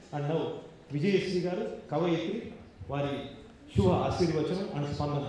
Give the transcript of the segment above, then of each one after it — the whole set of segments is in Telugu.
అండ్ నౌ విజయశ్రీ గారు కవయిత్రి వారి శుభ ఆశీర్వచనం అండ్ స్పందన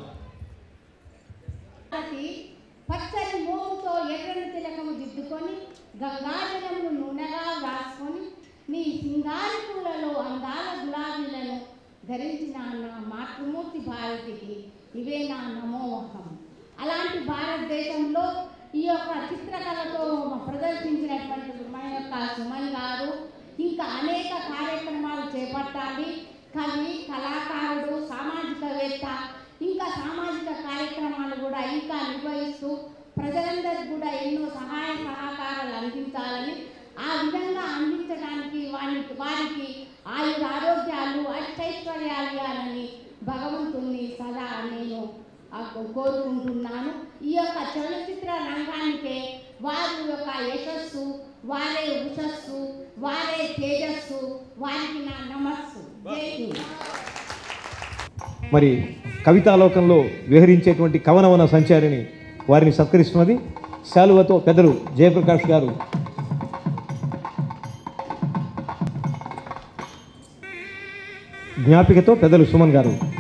అది పచ్చని మోముతో ఎర్రని తిలకము దిద్దుకొని గంగాజలమును నూనెగా రాసుకొని నీ సింగారి పూలలో అందాల గులాబీలను ధరించిన నా మాతృమూర్తి భారతికి ఇవే నా నమోహం అలాంటి భారతదేశంలో ఈ యొక్క చిత్రకళతో ప్రదర్శించినటువంటి మన యొక్క సుమన్ గారు ఇంకా అనేక కార్యక్రమాలు చేపట్టాలి కవి కళాకారుడు సామాజికవేత్త ఇంకా సామాజిక కార్యక్రమాలు కూడా ఇంకా నిర్వహిస్తూ ప్రజలందరికీ కూడా ఎన్నో సహాయ సహకారాలు అందించాలని ఆ విధంగా అందించడానికి వారికి వారికి ఆయుర ఆరోగ్యాలు అష్టైశ్వర్యాలు ఇవ్వాలని భగవంతుణ్ణి సదా నేను ఆ కో- కోరుకుంటున్నాను ఈ యొక్క చలనచిత్ర రంగానికే వారి యొక్క యశస్సు వారే ఉషస్సు వారే తేజస్సు వారికి నా నమస్సు జై హింద్ మరి కవితాలోకంలో విహరించేటువంటి కవనవన సంచారిని వారిని సత్కరిస్తున్నది శాలువతో పెద్దలు జయప్రకాష్ గారు జ్ఞాపికతో పెద్దలు సుమన్ గారు